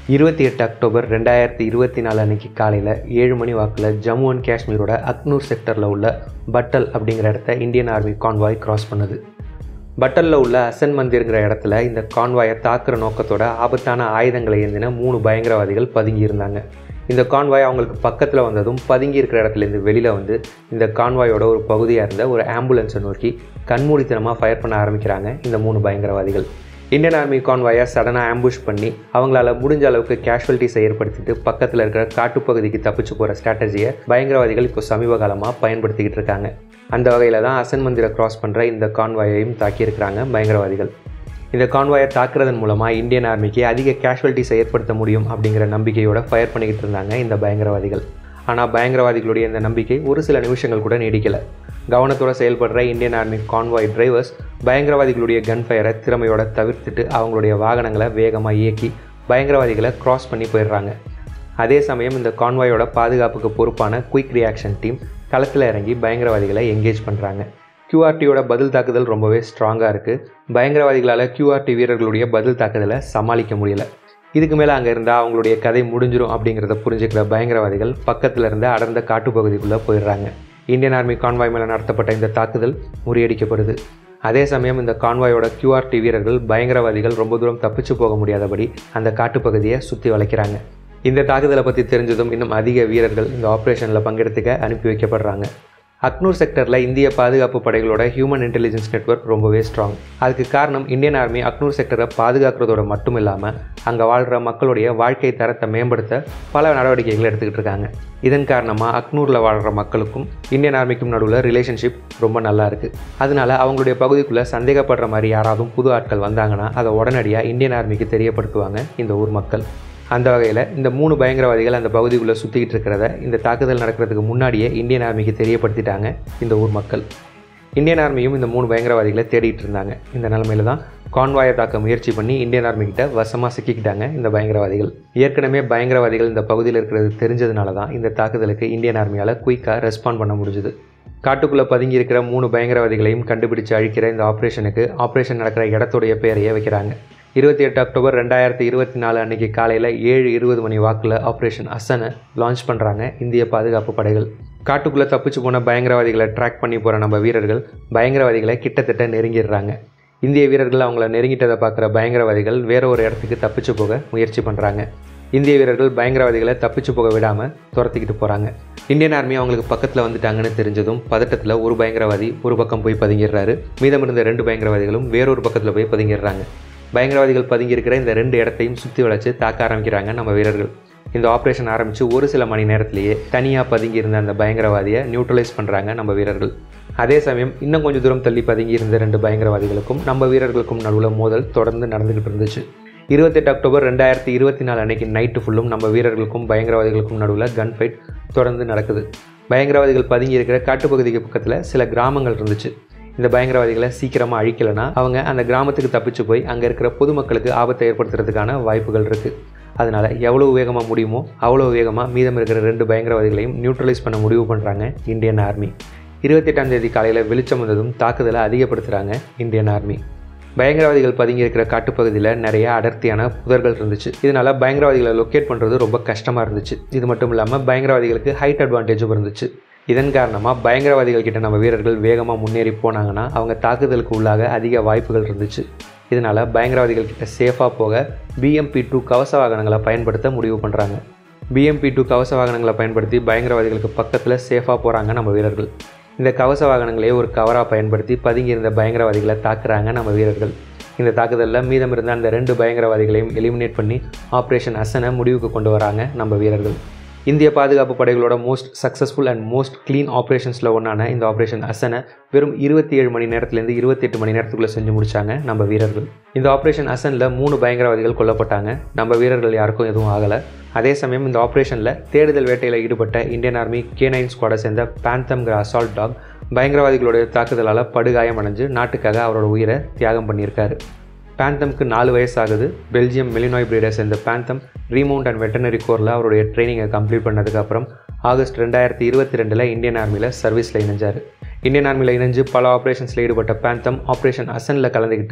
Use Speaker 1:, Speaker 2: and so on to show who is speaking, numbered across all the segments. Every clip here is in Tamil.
Speaker 1: இருபத்தி எட்டு அக்டோபர் ரெண்டாயிரத்தி இருபத்தி நாலு அன்னைக்கு காலையில் ஏழு மணி வாக்கில் ஜம்மு அண்ட் காஷ்மீரோட அக்னூர் செக்டரில் உள்ள பட்டல் அப்படிங்கிற இடத்த இந்தியன் ஆர்மி கான்வாய் கிராஸ் பண்ணுது பட்டலில் உள்ள அசன் மந்திருங்கிற இடத்துல இந்த கான்வாயை தாக்குற நோக்கத்தோட ஆபத்தான ஆயுதங்களை ஏந்தின மூணு பயங்கரவாதிகள் பதுங்கி இருந்தாங்க இந்த கான்வாய் அவங்களுக்கு பக்கத்தில் வந்ததும் பதுங்கி இருக்கிற இடத்துலேருந்து வெளியில் வந்து இந்த கான்வாயோட ஒரு பகுதியாக இருந்த ஒரு ஆம்புலன்ஸை நோக்கி கண்மூடித்தனமாக ஃபயர் பண்ண ஆரம்பிக்கிறாங்க இந்த மூணு பயங்கரவாதிகள் இந்தியன் ஆர்மி கான்வாயை சடனாக ஆம்புஷ் பண்ணி அவங்களால முடிஞ்ச அளவுக்கு கேஷுவலிட்டிஸை ஏற்படுத்திட்டு பக்கத்தில் இருக்கிற காட்டுப்பகுதிக்கு தப்பிச்சு போகிற ஸ்ட்ராட்டஜியை பயங்கரவாதிகள் இப்போ சமீப காலமாக பயன்படுத்திக்கிட்டு இருக்காங்க அந்த வகையில் தான் அசன் மந்திரை கிராஸ் பண்ணுற இந்த கான்வாயையும் தாக்கியிருக்கிறாங்க பயங்கரவாதிகள் இந்த கான்வாயை தாக்குறதன் மூலமாக இந்தியன் ஆர்மிக்கு அதிக கேஷுவலிட்டிஸை ஏற்படுத்த முடியும் அப்படிங்கிற நம்பிக்கையோட ஃபயர் பண்ணிக்கிட்டு இருந்தாங்க இந்த பயங்கரவாதிகள் ஆனால் பயங்கரவாதிகளுடைய இந்த நம்பிக்கை ஒரு சில நிமிஷங்கள் கூட நீடிக்கலை கவனத்தோட செயல்படுற இந்தியன் ஆர்மி கான்வாய் டிரைவர்ஸ் பயங்கரவாதிகளுடைய கன் ஃபயரை திறமையோட தவிர்த்துட்டு அவங்களுடைய வாகனங்களை வேகமாக இயக்கி பயங்கரவாதிகளை கிராஸ் பண்ணி போயிடுறாங்க அதே சமயம் இந்த கான்வாயோட பாதுகாப்புக்கு பொறுப்பான குயிக் ரியாக்ஷன் டீம் களத்தில் இறங்கி பயங்கரவாதிகளை என்கேஜ் பண்ணுறாங்க கியூஆர்டியோட பதில் தாக்குதல் ரொம்பவே ஸ்ட்ராங்காக இருக்குது பயங்கரவாதிகளால் கியூஆர்டி வீரர்களுடைய பதில் தாக்குதலை சமாளிக்க முடியல இதுக்கு மேலே அங்கே இருந்தால் அவங்களுடைய கதை முடிஞ்சிடும் அப்படிங்கிறத புரிஞ்சுக்கிற பயங்கரவாதிகள் பக்கத்தில் இருந்த அடர்ந்த காட்டுப்பகுதிக்குள்ளே போயிடுறாங்க இந்தியன் ஆர்மி கான்வாய் மேலே நடத்தப்பட்ட இந்த தாக்குதல் முறியடிக்கப்படுது அதே சமயம் இந்த கான்வாயோட கியூஆர்டி வீரர்கள் பயங்கரவாதிகள் ரொம்ப தூரம் தப்பிச்சு போக முடியாதபடி அந்த காட்டுப்பகுதியை சுற்றி வளைக்கிறாங்க இந்த தாக்குதலை பற்றி தெரிஞ்சதும் இன்னும் அதிக வீரர்கள் இந்த ஆப்ரேஷனில் பங்கெடுத்துக்க அனுப்பி வைக்கப்படுறாங்க அக்னூர் செக்டரில் இந்திய பாதுகாப்பு படைகளோட ஹியூமன் இன்டெலிஜென்ஸ் நெட்ஒர்க் ரொம்பவே ஸ்ட்ராங் அதுக்கு காரணம் இந்தியன் ஆர்மி அக்னூர் செக்டரை பாதுகாக்கிறதோட மட்டும் இல்லாமல் அங்கே வாழ்கிற மக்களுடைய வாழ்க்கை தரத்தை மேம்படுத்த பல நடவடிக்கைகள் எடுத்துக்கிட்டு இருக்காங்க இதன் காரணமாக அக்னூரில் வாழ்கிற மக்களுக்கும் இந்தியன் ஆர்மிக்கும் நடுவில் ரிலேஷன்ஷிப் ரொம்ப நல்லா இருக்குது அதனால அவங்களுடைய பகுதிக்குள்ளே சந்தேகப்படுற மாதிரி யாராவது புது ஆட்கள் வந்தாங்கன்னா அதை உடனடியாக இந்தியன் ஆர்மிக்கு தெரியப்படுத்துவாங்க இந்த ஊர் மக்கள் அந்த வகையில் இந்த மூணு பயங்கரவாதிகள் அந்த பகுதிக்குள்ளே சுற்றிக்கிட்டு இருக்கிறத இந்த தாக்குதல் நடக்கிறதுக்கு முன்னாடியே இந்தியன் ஆர்மிக்கு தெரியப்படுத்திட்டாங்க இந்த ஊர் மக்கள் இந்தியன் ஆர்மியும் இந்த மூணு பயங்கரவாதிகளை தேடிட்டு இருந்தாங்க இந்த நிலமையில தான் கான்வாயை தாக்க முயற்சி பண்ணி இந்தியன் ஆர்மி கிட்ட வசமாக சிக்கிக்கிட்டாங்க இந்த பயங்கரவாதிகள் ஏற்கனவே பயங்கரவாதிகள் இந்த பகுதியில் இருக்கிறது தெரிஞ்சதுனால தான் இந்த தாக்குதலுக்கு இந்தியன் ஆர்மியால் குயிக்காக ரெஸ்பாண்ட் பண்ண முடிஞ்சுது காட்டுக்குள்ளே பதுங்கி இருக்கிற மூணு பயங்கரவாதிகளையும் கண்டுபிடிச்சு அழிக்கிற இந்த ஆப்ரேஷனுக்கு ஆப்ரேஷன் நடக்கிற இடத்துடைய பேரையே வைக்கிறாங்க இருபத்தி எட்டு அக்டோபர் ரெண்டாயிரத்தி இருபத்தி நாலு அன்றைக்கி காலையில் ஏழு இருபது மணி வாக்கில் ஆப்ரேஷன் அசனை லான்ச் பண்ணுறாங்க இந்திய பாதுகாப்பு படைகள் காட்டுக்குள்ளே தப்பிச்சு போன பயங்கரவாதிகளை ட்ராக் பண்ணி போகிற நம்ம வீரர்கள் பயங்கரவாதிகளை கிட்டத்தட்ட நெருங்கிடுறாங்க இந்திய வீரர்கள் அவங்கள நெருங்கிட்டதை பார்க்குற பயங்கரவாதிகள் வேற ஒரு இடத்துக்கு தப்பிச்சு போக முயற்சி பண்ணுறாங்க இந்திய வீரர்கள் பயங்கரவாதிகளை தப்பிச்சு போக விடாமல் துரத்திக்கிட்டு போகிறாங்க இந்தியன் ஆர்மி அவங்களுக்கு பக்கத்தில் வந்துட்டாங்கன்னு தெரிஞ்சதும் பதட்டத்தில் ஒரு பயங்கரவாதி ஒரு பக்கம் போய் பதுங்கிடுறாரு மீதம் இருந்த ரெண்டு பயங்கரவாதிகளும் வேறொரு பக்கத்தில் போய் பதுங்கிடுறாங்க பயங்கரவாதிகள் பதுங்கி இருக்கிற இந்த ரெண்டு இடத்தையும் சுற்றி வளைச்சு தாக்க ஆரம்பிக்கிறாங்க நம்ம வீரர்கள் இந்த ஆப்ரேஷன் ஆரம்பித்து ஒரு சில மணி நேரத்திலேயே தனியாக பதுங்கி இருந்த அந்த பயங்கரவாதியை நியூட்ரலைஸ் பண்ணுறாங்க நம்ம வீரர்கள் அதே சமயம் இன்னும் கொஞ்சம் தூரம் தள்ளி பதுங்கி இருந்த ரெண்டு பயங்கரவாதிகளுக்கும் நம்ம வீரர்களுக்கும் நடுவில் மோதல் தொடர்ந்து நடந்துகிட்டு இருந்துச்சு இருபத்தெட்டு அக்டோபர் ரெண்டாயிரத்தி இருபத்தி நாலு அன்னைக்கு நைட்டு ஃபுல்லும் நம்ம வீரர்களுக்கும் பயங்கரவாதிகளுக்கும் நடுவில் கன் ஃபைட் தொடர்ந்து நடக்குது பயங்கரவாதிகள் பதுங்கி இருக்கிற காட்டுப்பகுதிக்கு பக்கத்தில் சில கிராமங்கள் இருந்துச்சு இந்த பயங்கரவாதிகளை சீக்கிரமாக அழிக்கலைன்னா அவங்க அந்த கிராமத்துக்கு தப்பிச்சு போய் அங்கே இருக்கிற பொதுமக்களுக்கு ஆபத்தை ஏற்படுத்துறதுக்கான வாய்ப்புகள் இருக்குது அதனால் எவ்வளோ வேகமாக முடியுமோ அவ்வளோ வேகமாக மீதம் இருக்கிற ரெண்டு பயங்கரவாதிகளையும் நியூட்ரலைஸ் பண்ண முடிவு பண்ணுறாங்க இந்தியன் ஆர்மி இருபத்தெட்டாம் தேதி காலையில் வெளிச்சம் வந்ததும் தாக்குதலை அதிகப்படுத்துகிறாங்க இந்தியன் ஆர்மி பயங்கரவாதிகள் பதுங்கி இருக்கிற காட்டுப்பகுதியில் நிறைய அடர்த்தியான புதர்கள் இருந்துச்சு இதனால் பயங்கரவாதிகளை லொக்கேட் பண்ணுறது ரொம்ப கஷ்டமாக இருந்துச்சு இது மட்டும் இல்லாமல் பயங்கரவாதிகளுக்கு ஹைட் அட்வான்டேஜும் இருந்துச்சு இதன் காரணமாக பயங்கரவாதிகள் கிட்ட நம்ம வீரர்கள் வேகமாக முன்னேறி போனாங்கன்னா அவங்க தாக்குதலுக்கு உள்ளாக அதிக வாய்ப்புகள் இருந்துச்சு இதனால் பயங்கரவாதிகள் கிட்ட சேஃபாக போக பிஎம்பி டூ கவச வாகனங்களை பயன்படுத்த முடிவு பண்ணுறாங்க பிஎம்பி டூ கவச வாகனங்களை பயன்படுத்தி பயங்கரவாதிகளுக்கு பக்கத்தில் சேஃபாக போகிறாங்க நம்ம வீரர்கள் இந்த கவச வாகனங்களே ஒரு கவராக பயன்படுத்தி பதுங்கி இருந்த பயங்கரவாதிகளை தாக்குறாங்க நம்ம வீரர்கள் இந்த தாக்குதலில் மீதம் இருந்த அந்த ரெண்டு பயங்கரவாதிகளையும் எலிமினேட் பண்ணி ஆப்ரேஷன் அசனை முடிவுக்கு கொண்டு வராங்க நம்ம வீரர்கள் இந்திய பாதுகாப்பு படைகளோட most successful and most clean ஆப்ரேஷன்ஸில் ஒன்றான இந்த ஆப்ரேஷன் அசனை வெறும் இருபத்தி ஏழு மணி நேரத்துலேருந்து இருபத்தெட்டு மணி நேரத்துக்குள்ளே செஞ்சு முடிச்சாங்க நம்ம வீரர்கள் இந்த ஆப்ரேஷன் அசனில் மூணு பயங்கரவாதிகள் கொல்லப்பட்டாங்க நம்ம வீரர்கள் யாருக்கும் எதுவும் ஆகலை அதே சமயம் இந்த ஆப்ரேஷனில் தேடுதல் வேட்டையில் ஈடுபட்ட இந்தியன் ஆர்மி கே நைன் ஸ்குவாடை சேர்ந்த பேந்தம்ங்கிற அசால்ட் டாக் பயங்கரவாதிகளுடைய தாக்குதலால் படுகாயம் அடைஞ்சு நாட்டுக்காக அவரோட உயிரை தியாகம் பண்ணியிருக்காரு பேந்தம்க்கு நாலு வயசாகுது பெல்ஜியம் மெலினாய் பிரீடை சேர்ந்த பேந்தம் ரீமவுண்ட் அண்ட் வெட்டனரி கோரில் அவருடைய ட்ரைனிங்கை கம்ப்ளீட் பண்ணதுக்கப்புறம் ஆகஸ்ட் ரெண்டாயிரத்தி இருபத்தி ரெண்டில் இந்தியன் ஆர்மியில் சர்வீஸில் இணைஞ்சார் இந்தியன் ஆர்மியில் இணைஞ்சு பல ஆப்ரேஷன்ஸில் ஈடுபட்ட பேந்தம் ஆப்ரேஷன் அசனில் கலந்துக்கிட்டு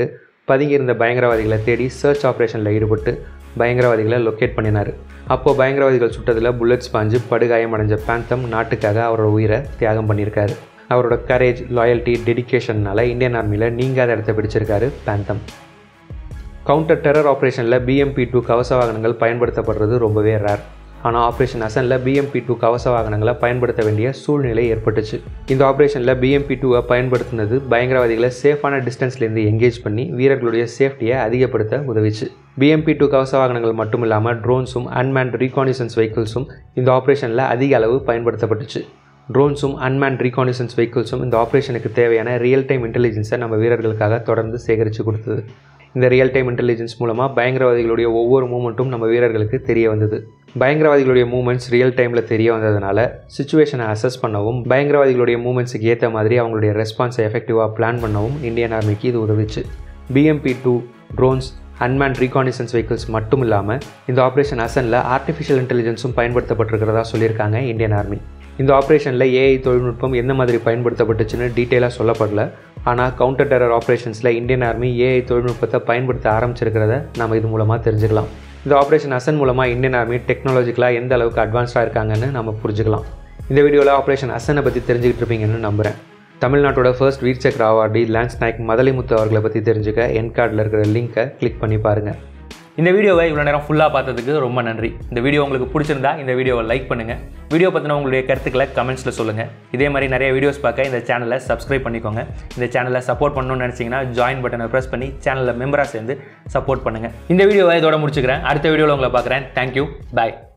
Speaker 1: பதுங்கியிருந்த பயங்கரவாதிகளை தேடி சர்ச் ஆப்ரேஷனில் ஈடுபட்டு பயங்கரவாதிகளை லொக்கேட் பண்ணினார் அப்போது பயங்கரவாதிகள் சுட்டதில் புல்லட்ஸ் பாஞ்சு படுகாயமடைஞ்ச பேந்தம் நாட்டுக்காக அவரோட உயிரை தியாகம் பண்ணியிருக்காரு அவரோட கரேஜ் லாயல்ட்டி டெடிக்கேஷன்னால இந்தியன் ஆர்மியில் நீங்காத இடத்த பிடிச்சிருக்காரு பேந்தம் கவுண்டர் டெரர் ஆப்ரேஷனில் பிஎம்பி டூ கவச வாகனங்கள் பயன்படுத்தப்படுறது ரொம்பவே ரேர் ஆனால் ஆப்ரேஷன் அசனில் பிஎம்பி டூ கவச வாகனங்களை பயன்படுத்த வேண்டிய சூழ்நிலை ஏற்பட்டுச்சு இந்த ஆப்ரேஷனில் பிஎம்பி டூவை பயன்படுத்தினது பயங்கரவாதிகளை சேஃபான டிஸ்டன்ஸ்லேருந்து எங்கேஜ் பண்ணி வீரர்களுடைய சேஃப்டியை அதிகப்படுத்த உதவிச்சு பிஎம்பி டூ கவச வாகனங்கள் மட்டும் இல்லாமல் ட்ரோன்ஸும் அன்மேண்ட் ரீகானிசன்ஸ் வெஹிக்கிள்ஸும் இந்த ஆப்ரேஷனில் அதிக அளவு பயன்படுத்தப்பட்டுச்சு ட்ரோன்ஸும் அன்மேண்ட் ரீகானிசன்ஸ் வெஹிக்கிள்ஸும் இந்த ஆப்ரேஷனுக்கு தேவையான ரியல் டைம் இன்டெலிஜென்ஸை நம்ம வீரர்களுக்காக தொடர்ந்து சேகரித்து கொடுத்தது இந்த ரியல் டைம் இன்டெலிஜென்ஸ் மூலமாக பயங்கரவாதிகளுடைய ஒவ்வொரு மூமெண்ட்டும் நம்ம வீரர்களுக்கு தெரிய வந்தது பயங்கரவாதிகளுடைய மூமெண்ட்ஸ் ரியல் டைமில் தெரிய வந்ததுனால சுச்சுவேஷனை அசஸ் பண்ணவும் பயங்கரவாதிகளுடைய மூமெண்ட்ஸுக்கு ஏற்ற மாதிரி அவங்களுடைய ரெஸ்பான்ஸை எஃபெக்டிவாக பிளான் பண்ணவும் இந்தியன் ஆர்மிக்கு இது உதவிச்சு BMP two drones unmanned reconnaissance vehicles மட்டும் இல்லாமல் இந்த ஆப்ரேஷன் அசனில் ஆர்டிஃபிஷியல் இன்டெலிஜென்ஸும் பயன்படுத்தப்பட்டிருக்கிறதா சொல்லியிருக்காங்க இந்தியன் ஆர்மி இந்த ஆப்ரேஷனில் ஏஐ தொழில்நுட்பம் எந்த மாதிரி பயன்படுத்தப்பட்டுச்சுன்னு டீட்டெயிலாக சொல்லப்படல ஆனால் கவுண்டர் டெரர் ஆப்ரேஷன்ஸில் இந்தியன் ஆர்மி ஏஐ தொழில்நுட்பத்தை பயன்படுத்த ஆரம்பிச்சிருக்கிறத நம்ம இது மூலமாக தெரிஞ்சுக்கலாம் இந்த ஆப்ரேஷன் அசன் மூலமாக இந்தியன் ஆர்மி டெக்னாலஜிக்கலாக எந்த அளவுக்கு அட்வான்ஸ்டாக இருக்காங்கன்னு நம்ம புரிஞ்சுக்கலாம் இந்த வீடியோவில் ஆப்ரேஷன் அசனை பற்றி தெரிஞ்சுக்கிட்டு இருப்பீங்கன்னு நம்புகிறேன் தமிழ்நாட்டோட ஃபர்ஸ்ட் வீர் சக்கர அவார்டி லான்ஸ் நாயக் மதலிமுத்து அவர்களை பற்றி தெரிஞ்சுக்க என் கார்டில் இருக்கிற லிங்க்கை கிளிக் பண்ணி பாருங்கள்
Speaker 2: இந்த வீடியோவை இவ்வளோ நேரம் ஃபுல்லாக பார்த்ததுக்கு ரொம்ப நன்றி இந்த வீடியோ உங்களுக்கு பிடிச்சிருந்தா இந்த வீடியோவை லைக் பண்ணுங்கள் வீடியோ பற்றின உங்களுடைய கருத்துக்களை கமெண்ட்ஸில் சொல்லுங்கள் இதே மாதிரி நிறைய வீடியோஸ் பார்க்க இந்த சேனலை சப்ஸ்கிரைப் பண்ணிக்கோங்க இந்த சேனலை சப்போர்ட் பண்ணணும்னு நினச்சிங்கன்னா ஜாயின் பட்டனை ப்ரெஸ் பண்ணி சேனலில் மெம்பராக சேர்ந்து சப்போர்ட் பண்ணுங்கள் இந்த வீடியோவை இதோட முடிச்சுக்கிறேன் அடுத்த வீடியோவில் உங்களை பார்க்குறேன் தேங்க்யூ பாய்